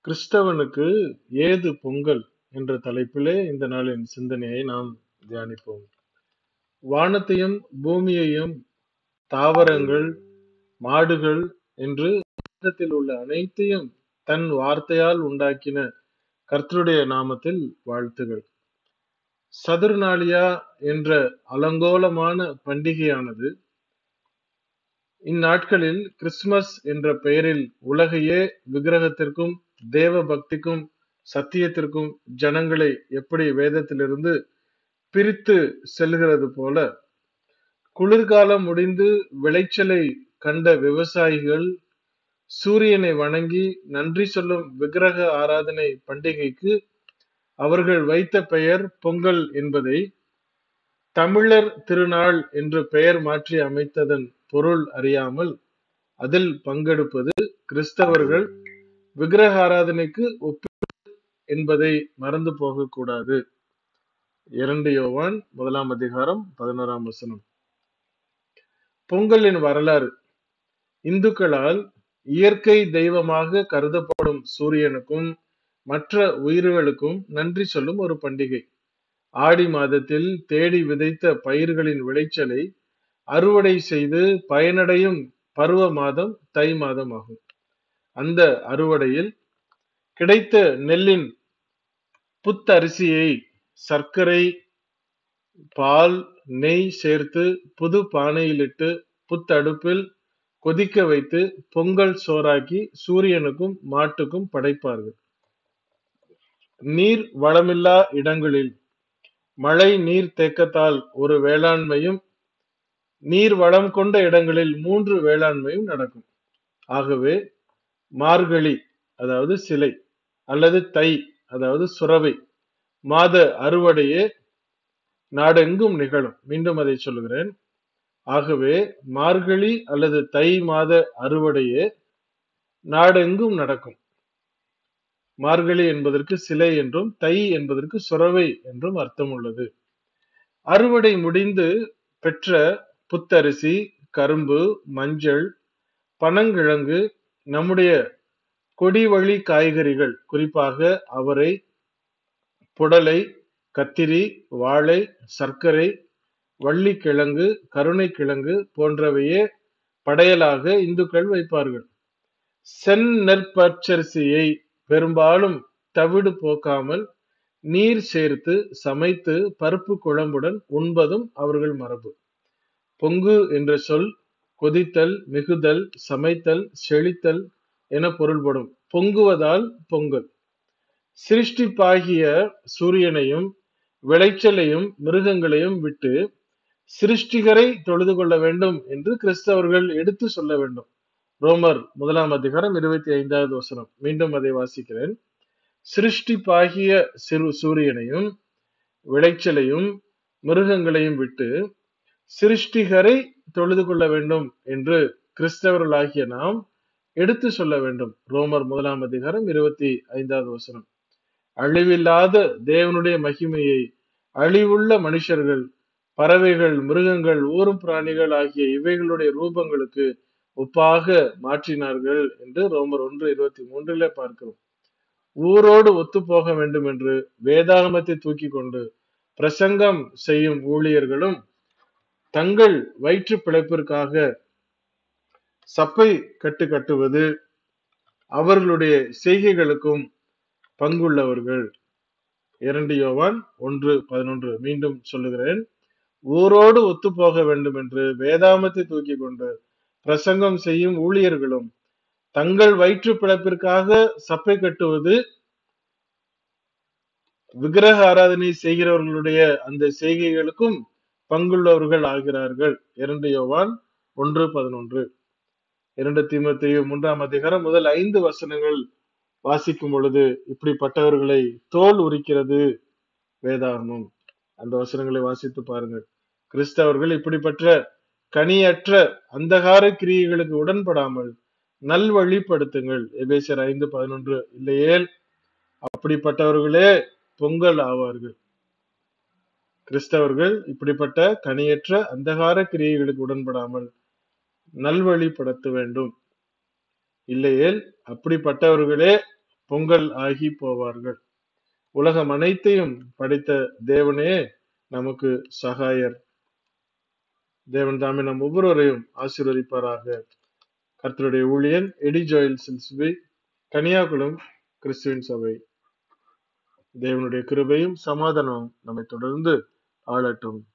கிறிஸ்தவனுக்கு ஏது பொங்கல் என்ற தலைப்பிலே இந்த நாளின் சிந்தனையை நாம் தியானிப்போம் வானத்தையும் பூமியையும் தாவரங்கள் மாடுகள் என்று உலகத்தில் உள்ள அனைத்தையும் தன் வார்த்தையால் உண்டாக்கின கர்த்தருடைய நாமத்தில் வாழ்த்துகள் சதுர்நாளியா என்ற அலங்கோலமான பண்டிகையானது இந்நாட்களில் கிறிஸ்துமஸ் என்ற பெயரில் உலகையே விக்கிரகத்திற்கும் தேவ பக்திக்கும் சத்தியத்திற்கும் ஜனங்களை எப்படி வேதத்திலிருந்து பிரித்து செல்கிறது போல குளிர்காலம் முடிந்து விளைச்சலை கண்ட விவசாயிகள் சூரியனை வணங்கி நன்றி சொல்லும் விக்கிரக ஆராதனை பண்டிகைக்கு அவர்கள் வைத்த பெயர் பொங்கல் என்பதை தமிழர் திருநாள் என்று பெயர் மாற்றி அமைத்ததன் பொருள் அறியாமல் அதில் பங்கெடுப்பது கிறிஸ்தவர்கள் விக்கிரக ஆராதனைக்கு ஒப்பு என்பதை மறந்து போகக்கூடாது இரண்டு யோவான் முதலாம் அதிகாரம் பதினோராம் வசனம் பொங்கலின் வரலாறு இந்துக்களால் இயற்கை தெய்வமாக கருதப்படும் சூரியனுக்கும் மற்ற உயிர்களுக்கும் நன்றி சொல்லும் ஒரு பண்டிகை ஆடி மாதத்தில் தேடி விதைத்த பயிர்களின் விளைச்சலை அறுவடை செய்து பயனடையும் பருவ மாதம் தை மாதம் ஆகும் அந்த அறுவடையில் கிடைத்த நெல்லின் புத்தரிசியை சர்க்கரை பால் நெய் சேர்த்து புது பானையிலிட்டு புத்தடுப்பில் கொதிக்க வைத்து பொங்கல் சோறாக்கி சூரியனுக்கும் மாட்டுக்கும் படைப்பார்கள் நீர் வளமில்லா இடங்களில் மழை நீர் தேக்கத்தால் ஒரு வேளாண்மையும் நீர் வளம் கொண்ட இடங்களில் மூன்று வேளாண்மையும் நடக்கும் ஆகவே மார்கழி அதாவது சிலை அல்லது தை அதாவது சுரவை மாத அறுவடையே நாடெங்கும் நிகழும் மீண்டும் அதை சொல்லுகிறேன் ஆகவே மார்கழி அல்லது தை மாத அறுவடையே நாடெங்கும் நடக்கும் மார்கழி என்பதற்கு சிலை என்றும் தை என்பதற்கு சுரவை என்றும் அர்த்தம் உள்ளது அறுவடை முடிந்து பெற்ற புத்தரிசி கரும்பு மஞ்சள் பனங்கிழங்கு நம்முடைய கொடி வழி காய்கறிகள் குறிப்பாக அவரை புடலை கத்திரி வாழை சர்க்கரை வள்ளிக்கிழங்கு கருணைக்கிழங்கு போன்றவையே படையலாக இந்துக்கள் வைப்பார்கள் செந்நெற்பச்சரிசியை பெரும்பாலும் தவிடு போக்காமல் நீர் சேர்த்து சமைத்து பருப்பு குழம்புடன் உண்பதும் அவர்கள் மரபு பொங்கு என்ற சொல் கொதித்தல் மிகுதல் சமைத்தல் செழித்தல் என பொருள்படும் பொங்குவதால் பொங்கல் சிருஷ்டிப்பாகிய சூரியனையும் விளைச்சலையும் மிருகங்களையும் விட்டு சிருஷ்டிகரை தொழுது கொள்ள வேண்டும் என்று கிறிஸ்தவர்கள் எடுத்து சொல்ல வேண்டும் ரோமர் முதலாம் அதிகாரம் இருபத்தி ஐந்தாவது வசனம் மீண்டும் அதை வாசிக்கிறேன் சிருஷ்டிப்பாகிய சிறு சூரியனையும் விளைச்சலையும் மிருகங்களையும் விட்டு சிருஷ்டிகரை தொழுது கொள்ள வேண்டும் என்று கிறிஸ்தவர்களாகிய நாம் எடுத்து சொல்ல வேண்டும் ரோமர் முதலாம் அதிகாரம் இருபத்தி ஐந்தாவது வசனம் அழிவில்லாத தேவனுடைய மகிமையை அழிவுள்ள மனுஷர்கள் பறவைகள் மிருகங்கள் ஊரும் பிராணிகள் ஆகிய இவைகளுடைய ரூபங்களுக்கு ஒப்பாக மாற்றினார்கள் என்று ரோமர் ஒன்று இருபத்தி மூன்றிலே பார்க்கிறோம் ஊரோடு ஒத்து போக வேண்டும் என்று வேதாகமத்தை தூக்கி கொண்டு பிரசங்கம் செய்யும் ஊழியர்களும் தங்கள் வயிற்று பிழைப்பிற்காக சப்பை கட்டு கட்டுவது அவர்களுடைய செய்கைகளுக்கும் பங்குள்ளவர்கள் இரண்டு யோவான் ஒன்று பதினொன்று மீண்டும் சொல்லுகிறேன் ஊரோடு ஒத்து போக வேண்டும் என்று வேதாமத்தை தூக்கி கொண்டு பிரசங்கம் செய்யும் ஊழியர்களும் தங்கள் வயிற்று பிழைப்பிற்காக சப்பை கட்டுவது விக்கிரக ஆராதனை செய்கிறவர்களுடைய அந்த செய்கைகளுக்கும் பங்குள்ளவர்கள் ஆகிறார்கள் இரண்டு யோவான் ஒன்று பதினொன்று இரண்டு தீமத்தையும் மூன்றாம் அதிகாரம் முதல் ஐந்து வசனங்கள் வாசிக்கும் பொழுது இப்படிப்பட்டவர்களை தோல் உரிக்கிறது வேதாகமம் அந்த வசனங்களை வாசித்து பாருங்கள் கிறிஸ்தவர்கள் இப்படிப்பட்ட கனியற்ற அந்தகார கிரியைகளுக்கு உடன்படாமல் நல்வழிப்படுத்துங்கள் எபேசர் ஐந்து பதினொன்று இல்லையேல் அப்படிப்பட்டவர்களே பொங்கல் ஆவார்கள் கிறிஸ்தவர்கள் இப்படிப்பட்ட கனியற்ற அந்தகார கிரியைகளுக்கு உடன்படாமல் நல்வழிப்படுத்த வேண்டும் இல்லையேல் அப்படிப்பட்டவர்களே பொங்கல் ஆகி போவார்கள் உலகம் அனைத்தையும் படைத்த தேவனே நமக்கு சகாயர் தேவன் தாமே நம் ஒவ்வொருவரையும் ஆசீர்வதிப்பாராக கர்த்தருடைய ஊழியன் எடி ஜோயல் சில்ஸ்பி கனியாகுளம் கிறிஸ்துவின் சபை தேவனுடைய கிருபையும் சமாதானமும் நம்மை தொடர்ந்து ஆளட்டும்